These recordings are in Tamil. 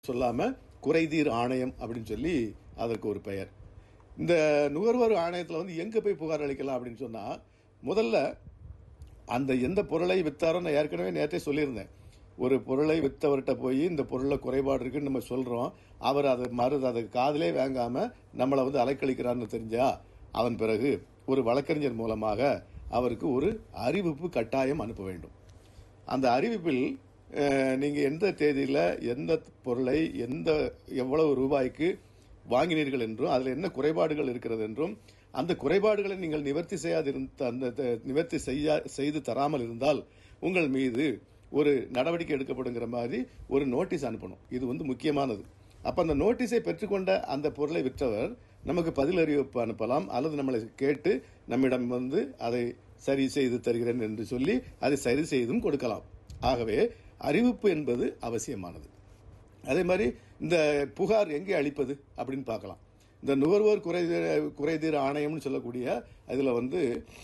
சொல்லாம குறைதீர் ஆணையம் அப்படின்னு சொல்லி அதற்கு ஒரு பெயர் இந்த நுகர்வோர் ஆணையத்தில் வந்து எங்க போய் புகார் அளிக்கலாம் அப்படின்னு சொன்னா முதல்ல அந்த எந்த பொருளை வித்தாரோ நான் ஏற்கனவே நேற்றே சொல்லியிருந்தேன் ஒரு பொருளை வித்தவர்கிட்ட போய் இந்த பொருளில் குறைபாடு இருக்குன்னு நம்ம சொல்றோம் அவர் அதை மறு அதை காதிலே வாங்காம நம்மளை வந்து அலைக்கழிக்கிறான்னு தெரிஞ்சா அதன் பிறகு ஒரு வழக்கறிஞர் மூலமாக அவருக்கு ஒரு அறிவிப்பு கட்டாயம் அனுப்ப வேண்டும் அந்த அறிவிப்பில் அஹ், நீங்க எந்த தேதியில எந்த பொருளை எந்த எவ்வளவு ரூபாய்க்கு வாங்கினீர்கள் என்றும் அதில் என்ன குறைபாடுகள் இருக்கிறது என்றும் அந்த குறைபாடுகளை நீங்கள் நிவர்த்தி செய்யாதிருந்த அந்த த- நிவர்த்தி செய்ய செய்து தராமல் இருந்தால் உங்கள் மீது ஒரு நடவடிக்கை எடுக்கப்படுங்கிற மாதிரி ஒரு நோட்டீஸ் அனுப்பணும் இது வந்து முக்கியமானது அப்ப அந்த நோட்டீஸை பெற்றுக்கொண்ட அந்த பொருளை விற்றவர் நமக்கு பதில் அறிவிப்பு அனுப்பலாம் அல்லது நம்மளை கேட்டு நம்மிடம் வந்து அதை சரி செய்து தருகிறேன் என்று சொல்லி அதை சரி செய்தும் கொடுக்கலாம் ஆகவே அறிவிப்பு என்பது அவசியமானது அதே மாதிரி இந்த புகார் எங்கே அளிப்பது அப்படின்னு பார்க்கலாம் இந்த நுகர்வோர் குறைதீர் குறைதீர் ஆணையம்னு சொல்லக்கூடிய அதில் வந்து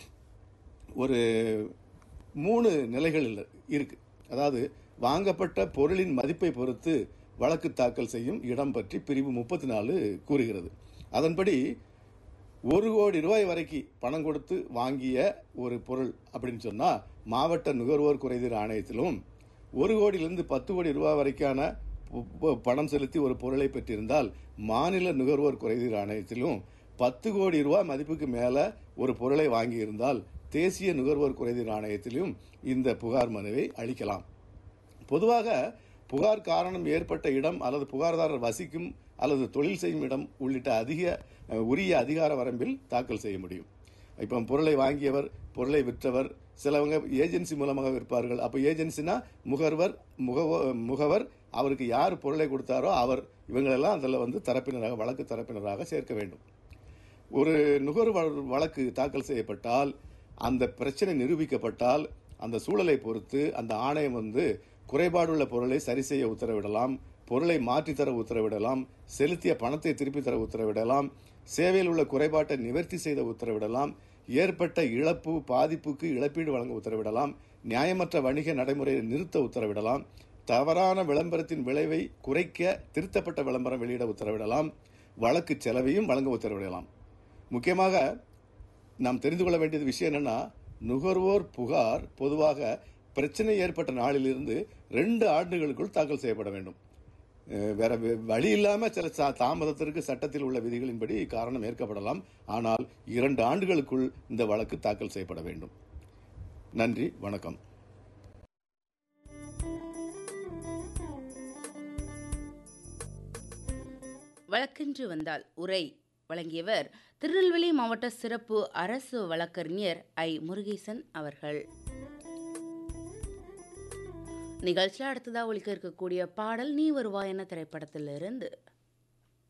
ஒரு மூணு நிலைகள் இல்ல- இருக்கு அதாவது வாங்கப்பட்ட பொருளின் மதிப்பை பொறுத்து வழக்கு தாக்கல் செய்யும் இடம் பற்றி பிரிவு முப்பத்தி நாலு கூறுகிறது அதன்படி ஒரு கோடி ரூபாய் வரைக்கும் பணம் கொடுத்து வாங்கிய ஒரு பொருள் அப்படின்னு சொன்னா மாவட்ட நுகர்வோர் குறைதீர் ஆணையத்திலும் ஒரு கோடியிலிருந்து பத்து கோடி ரூபாய் வரைக்கான பு- பு- பணம் செலுத்தி ஒரு பொருளை பெற்றிருந்தால் மாநில நுகர்வோர் குறைதீர் ஆணையத்திலும் பத்து கோடி ரூபாய் மதிப்புக்கு மேல ஒரு பொருளை வாங்கியிருந்தால் தேசிய நுகர்வோர் குறைதீர் ஆணையத்திலும் இந்த புகார் மனுவை அளிக்கலாம் பொதுவாக புகார் காரணம் ஏற்பட்ட இடம் அல்லது புகார்தாரர் வசிக்கும் அல்லது தொழில் செய்யும் இடம் உள்ளிட்ட அதிக அஹ், உரிய அதிகார வரம்பில் தாக்கல் செய்ய முடியும் இப்போ பொருளை வாங்கியவர் பொருளை விற்றவர் சிலவங்க ஏஜென்சி மூலமாக விற்பார்கள் அப்போ ஏஜென்சினா முகர்வர் முகவ முகவர் அவருக்கு யார் பொருளை கொடுத்தாரோ அவர் இவங்களெல்லாம் அதில் வந்து தரப்பினராக வழக்கு தரப்பினராக சேர்க்க வேண்டும் ஒரு நுகர்வோர் வழக்கு தாக்கல் செய்யப்பட்டால் அந்த பிரச்சனை நிரூபிக்கப்பட்டால் அந்த சூழலை பொறுத்து அந்த ஆணையம் வந்து குறைபாடுள்ள பொருளை சரி செய்ய உத்தரவிடலாம் பொருளை மாற்றித் தர உத்தரவிடலாம் செலுத்திய பணத்தை திருப்பி தர உத்தரவிடலாம் சேவையில் உள்ள குறைபாட்டை நிவர்த்தி செய்த உத்தரவிடலாம் ஏற்பட்ட இழப்பு பாதிப்புக்கு இழப்பீடு வழங்க உத்தரவிடலாம் நியாயமற்ற வணிக நடைமுறையை நிறுத்த உத்தரவிடலாம் தவறான விளம்பரத்தின் விளைவை குறைக்க திருத்தப்பட்ட விளம்பரம் வெளியிட உத்தரவிடலாம் வழக்கு செலவையும் வழங்க உத்தரவிடலாம் முக்கியமாக நாம் தெரிந்து கொள்ள வேண்டியது விஷயம் என்னன்னா நுகர்வோர் புகார் பொதுவாக பிரச்சனை ஏற்பட்ட நாளிலிருந்து ரெண்டு ஆண்டுகளுக்குள் தாக்கல் செய்யப்பட வேண்டும் அஹ் வேற வே- வழி இல்லாம சில சா- தாமதத்திற்கு சட்டத்தில் உள்ள விதிகளின்படி காரணம் ஏற்கப்படலாம் ஆனால் இரண்டு ஆண்டுகளுக்குள் இந்த வழக்கு தாக்கல் செய்யப்பட வேண்டும் நன்றி வணக்கம் வழக்கென்று வந்தால் உரை வழங்கியவர் திருநெல்வேலி மாவட்ட சிறப்பு அரசு வழக்கறிஞர் ஐ முருகேசன் அவர்கள் நிகழ்ச்சியில் அடுத்ததாக ஒழிக்க இருக்கக்கூடிய பாடல் நீ வருவா என திரைப்படத்திலிருந்து